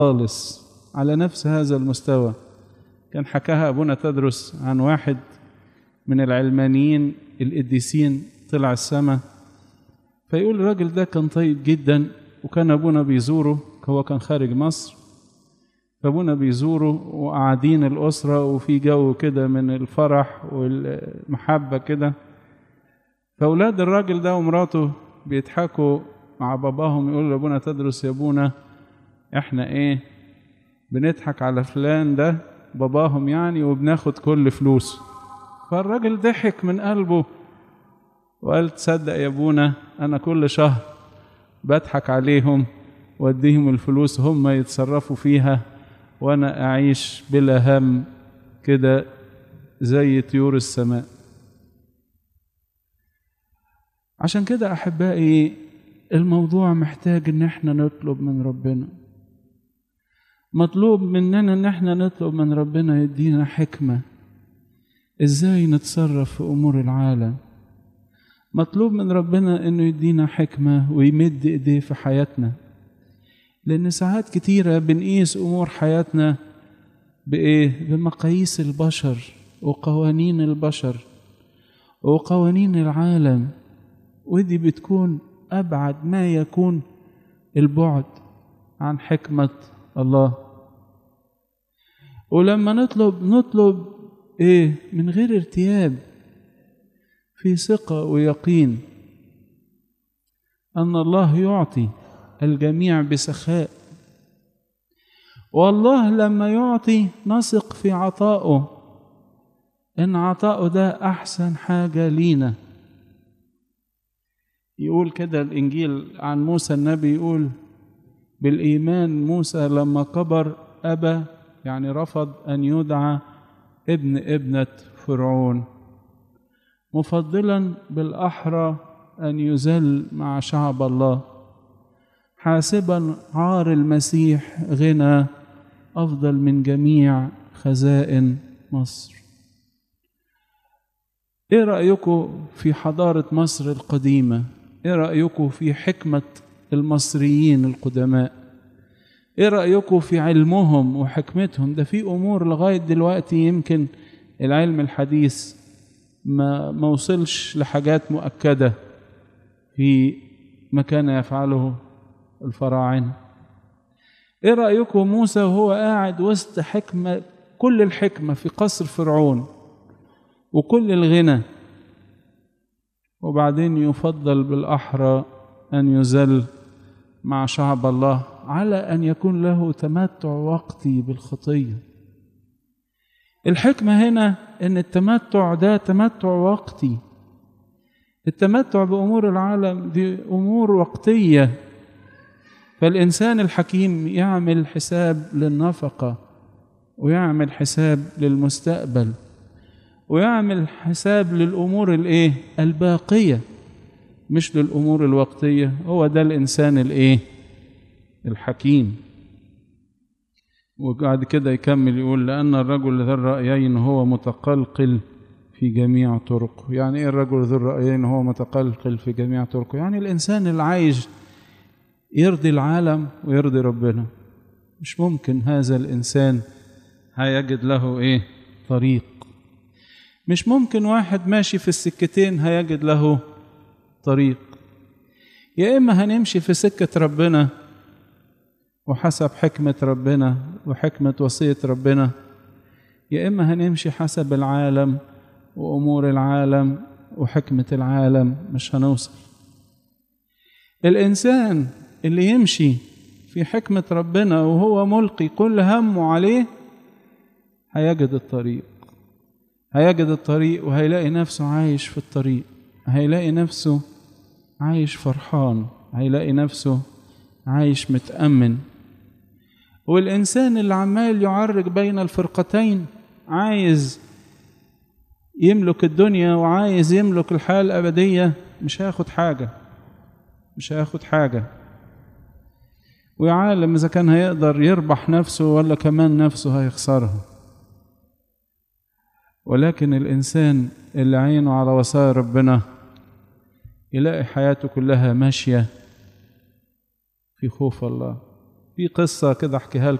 خالص على نفس هذا المستوى كان حكاها أبونا تدرس عن واحد من العلمانيين القديسين طلع السماء فيقول الراجل ده كان طيب جدا وكان أبونا بيزوره هو كان خارج مصر فأبونا بيزوره وقاعدين الأسرة وفي جو كده من الفرح والمحبة كده فأولاد الراجل ده ومراته بيضحكوا مع باباهم يقولوا لأبونا تدرس يا أبونا إحنا إيه بنضحك على فلان ده باباهم يعني وبناخد كل فلوسه فالراجل ضحك من قلبه وقال تصدق يا ابونا انا كل شهر بضحك عليهم واديهم الفلوس هم يتصرفوا فيها وانا اعيش بلا هم كده زي طيور السماء عشان كده احبائي الموضوع محتاج ان احنا نطلب من ربنا مطلوب مننا ان احنا نطلب من ربنا يدينا حكمه ازاي نتصرف في امور العالم مطلوب من ربنا انه يدينا حكمه ويمد ايديه في حياتنا لان ساعات كتيره بنقيس امور حياتنا بايه بمقاييس البشر وقوانين البشر وقوانين العالم ودي بتكون ابعد ما يكون البعد عن حكمه الله ولما نطلب نطلب ايه من غير ارتياب في ثقه ويقين ان الله يعطي الجميع بسخاء والله لما يعطي نثق في عطائه ان عطائه ده احسن حاجه لينا يقول كده الانجيل عن موسى النبي يقول بالايمان موسى لما كبر ابى يعني رفض ان يدعى ابن ابنه فرعون مفضلا بالاحرى ان يذل مع شعب الله حاسبا عار المسيح غنى افضل من جميع خزائن مصر ايه رايكم في حضاره مصر القديمه ايه رايكم في حكمه المصريين القدماء ايه رايكم في علمهم وحكمتهم ده في امور لغايه دلوقتي يمكن العلم الحديث ما ما وصلش لحاجات مؤكده في ما كان يفعله الفراعنه ايه رايكم موسى وهو قاعد وسط حكمه كل الحكمه في قصر فرعون وكل الغنى وبعدين يفضل بالاحرى ان يذل مع شعب الله على ان يكون له تمتع وقتي بالخطيه الحكمه هنا ان التمتع ده تمتع وقتي التمتع بامور العالم دي امور وقتيه فالانسان الحكيم يعمل حساب للنفقه ويعمل حساب للمستقبل ويعمل حساب للامور الايه الباقيه مش للامور الوقتيه هو ده الانسان الايه الحكيم وبعد كده يكمل يقول لان الرجل ذا الرايين هو متقلقل في جميع طرقه يعني ايه الرجل ذو الرايين هو متقلقل في جميع طرقه يعني الانسان اللي عايش يرضي العالم ويرضي ربنا مش ممكن هذا الانسان هيجد له ايه طريق مش ممكن واحد ماشي في السكتين هيجد له طريق يا اما هنمشي في سكه ربنا وحسب حكمه ربنا وحكمه وصيه ربنا يا اما هنمشي حسب العالم وامور العالم وحكمه العالم مش هنوصل الانسان اللي يمشي في حكمه ربنا وهو ملقي كل همه عليه هيجد الطريق هيجد الطريق وهيلاقي نفسه عايش في الطريق هيلاقي نفسه عايش فرحان هيلاقي نفسه عايش متأمن والإنسان اللي عمال يعرج بين الفرقتين عايز يملك الدنيا وعايز يملك الحياة الأبدية مش هياخد حاجة مش هياخد حاجة ويعلم إذا كان هيقدر يربح نفسه ولا كمان نفسه هيخسرها ولكن الإنسان اللي عينه على وصايا ربنا يلاقي حياته كلها ماشية في خوف الله في قصة كده أحكيها